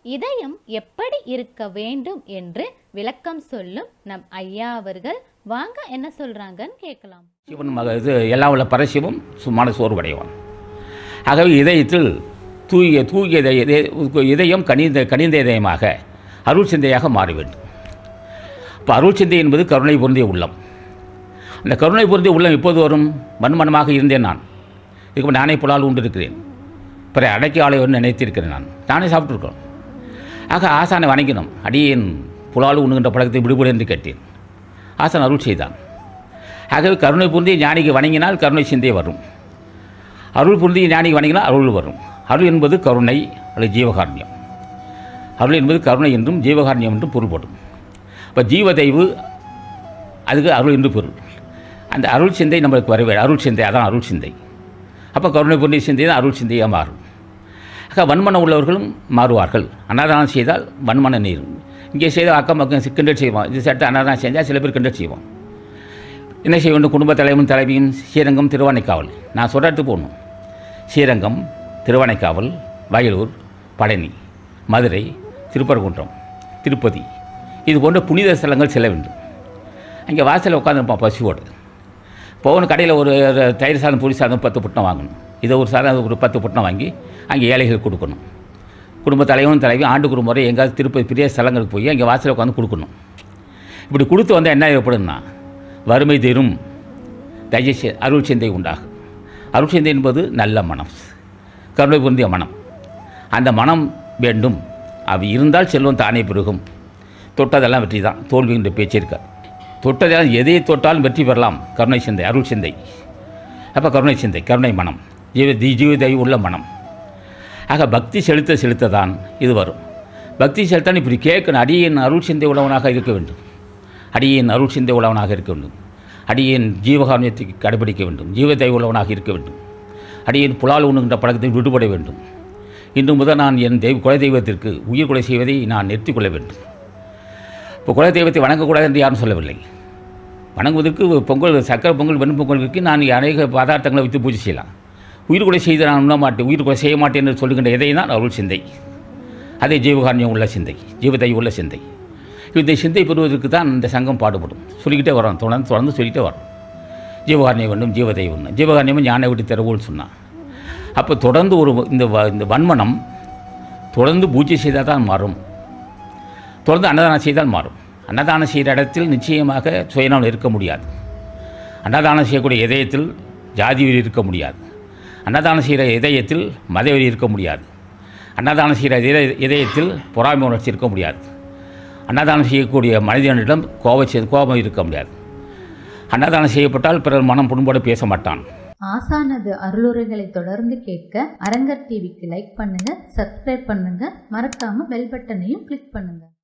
இதயம் எப்படி இருக்க வேண்டும் என்று விளக்கம் சொல்லும் நம் ஐயா அவர்கள் வாங்க என்ன சொல்றாங்கன்னு கேட்கலாம் சிவன் மக இது எல்லாம் உள்ள பரசிவம் சும்மான சோர்வடைவான் ஆகவே இதயத்தில் தூய தூய இதய இதய- இதயம் கனிந்த கனிந்த இதயமாக அருள் சிந்தையாக மாற வேண்டும் இப்போ அருள் சிந்தை என்பது கருணை பொருந்திய உள்ளம் அந்த கருணை பொருந்திய உள்ளம் எப்போது வரும் மண்மனமாக இருந்தேன் நான் இதுக்கு முன் நானே புலால் உண்டு இருக்கிறேன் பிற அடக்கி ஆலையோடு நினைத்திருக்கிறேன் நான் நானே சாப்பிட்ருக்கோம் ஆக ஆசானை வணங்கினோம் அடியேன் புலால் உண்ணுகின்ற பழக்கத்தை விடுபடு என்று கேட்டேன் ஆசான் அருள் செய்தான் ஆகவே கருணை பொருந்திய ஞானிக்கு வணங்கினால் கருணை சிந்தை வரும் அருள் பொருந்திய ஞானிக்கு வணங்கினால் அருள் வரும் அருள் என்பது கருணை அல்லது ஜீவகாருண்யம் அருள் என்பது கருணை என்றும் ஜீவகாருண்யம் என்றும் பொருள்படும் இப்போ ஜீவதெய்வு அதுக்கு அருள் என்று பொருள் அந்த அருள் சிந்தை நம்மளுக்கு வரவே அருள் சிந்தை அதான் அருள் சிந்தை அப்போ கருணை பொருந்திய சிந்தை தான் அருள் சிந்தையாக மாறும் ஆக வன்மனம் உள்ளவர்களும் மாறுவார்கள் அன்னதானம் செய்தால் வன்மனம் நீரும் இங்கே செய்தால் அக்கம் பக்கம் கிண்டல் செய்வோம் இது சட்ட அன்னதானம் செஞ்சால் சில பேர் கிண்டல் செய்வோம் என்ன செய்ய வேண்டும் குடும்ப தலைவன் தலைவியும் ஸ்ரீரங்கம் திருவானைக்காவல் நான் சொல்கிறது போகணும் ஸ்ரீரங்கம் திருவானைக்காவல் வயலூர் பழனி மதுரை திருப்பரங்குன்றம் திருப்பதி இது போன்ற புனித ஸ்தலங்கள் செல்ல வேண்டும் அங்கே வாசலில் உட்காந்துருப்பான் பசுவோடு போகணும் கடையில் ஒரு ஒரு தயிர் சாதம் புளி சாதம் பத்து புட்டம் வாங்கணும் இதை ஒரு சாதம் ஒரு பத்து புட்டம் வாங்கி அங்கே ஏழைகள் கொடுக்கணும் குடும்ப தலைவனும் தலைவி ஆண்டுக்கு ஒரு முறை எங்கேயாவது திருப்பதி பெரிய ஸ்தலங்களுக்கு போய் அங்கே வாசலில் உட்காந்து கொடுக்கணும் இப்படி கொடுத்து வந்தால் என்ன ஏற்படும்னா வறுமை தீரும் தயசி அருள் சிந்தை உண்டாகும் அருள் சிந்தை என்பது நல்ல மனம் கருணை பொருந்திய மனம் அந்த மனம் வேண்டும் அது இருந்தால் செல்வம் தானே பெருகும் தொட்டதெல்லாம் வெற்றி தான் தோல்வி என்ற பேச்சு இருக்க தொட்டதெல்லாம் எதை தொட்டாலும் வெற்றி பெறலாம் கருணை சிந்தை அருள் சிந்தை அப்போ கருணை சிந்தை கருணை மனம் ஜீவ தி- ஜீவதை உள்ள மனம் ஆக பக்தி செலுத்த செலுத்த தான் இது வரும் பக்தி செலுத்தான் இப்படி கேட்கணும் அடியேன் அருள் சிந்தை உள்ளவனாக இருக்க வேண்டும் அடியேன் அருள் சிந்தை உள்ளவனாக இருக்க வேண்டும் அடியேன் ஜீவகாரண்யத்தை கடைபிடிக்க வேண்டும் ஜீவத்தை உள்ளவனாக இருக்க வேண்டும் அடியேன் புலால் உண்ணுகின்ற பழக்கத்தை விடுபட வேண்டும் இன்று முதல் நான் என் தெய்வ குல தெய்வத்திற்கு உயிர் கொலை செய்வதை நான் நிறுத்திக் கொள்ள வேண்டும் இப்போ குல தெய்வத்தை வணங்கக்கூடாது என்று யாரும் சொல்லவில்லை வணங்குவதற்கு பொங்கல் சக்கரை பொங்கல் வெண் பொங்கலுக்கு நான் அநேக பதார்த்தங்களை வைத்து பூஜை செய்யலாம் உயிர் கொலை செய்து நான் உண்ண மாட்டேன் உயிர் கொலை செய்ய மாட்டேன் என்று சொல்லுகின்ற எதை தான் அருள் சிந்தை அதே ஜீவகாரண்யம் உள்ள சிந்தை ஜீவதை உள்ள சிந்தை இந்த சிந்தை பெறுவதற்கு தான் இந்த சங்கம் பாடுபடும் சொல்லிக்கிட்டே வரோம் தொடர்ந்து தொடர்ந்து சொல்லிக்கிட்டே வரோம் ஜீவகாரண்யம் வேண்டும் ஜீவதை ஒன்று ஜீவகாரண்யமும் ஞான விட்டு திறவுன்னு சொன்னான் அப்போ தொடர்ந்து ஒரு இந்த வ- இந்த வன்மனம் தொடர்ந்து பூஜை செய்தால் தான் மாறும் தொடர்ந்து அன்னதானம் செய்தால் மாறும் அன்னதானம் செய்கிற இடத்தில் நிச்சயமாக சுயநலம் இருக்க முடியாது அன்னதானம் செய்யக்கூடிய இதயத்தில் ஜாதி வெறி இருக்க முடியாது அன்னதானம் செய்கிற இதயத்தில் மதவெறி இருக்க முடியாது அன்னதானம் செய்கிற இதய இதயத்தில் பொறாமை உணர்ச்சி இருக்க முடியாது அன்னதானம் செய்யக்கூடிய மனிதனிடம் கோப செ- கோபம் இருக்க முடியாது அன்னதானம் செய்யப்பட்டால் பிறர் மனம் புண்பட பேச மாட்டான் ஆசானது அருளுரைகளை தொடர்ந்து கேட்க அரங்கர் டிவிக்கு லைக் பண்ணுங்க சப்ஸ்கிரைப் பண்ணுங்க மறக்காம பெல் பட்டனையும் கிளிக் பண்ணுங்க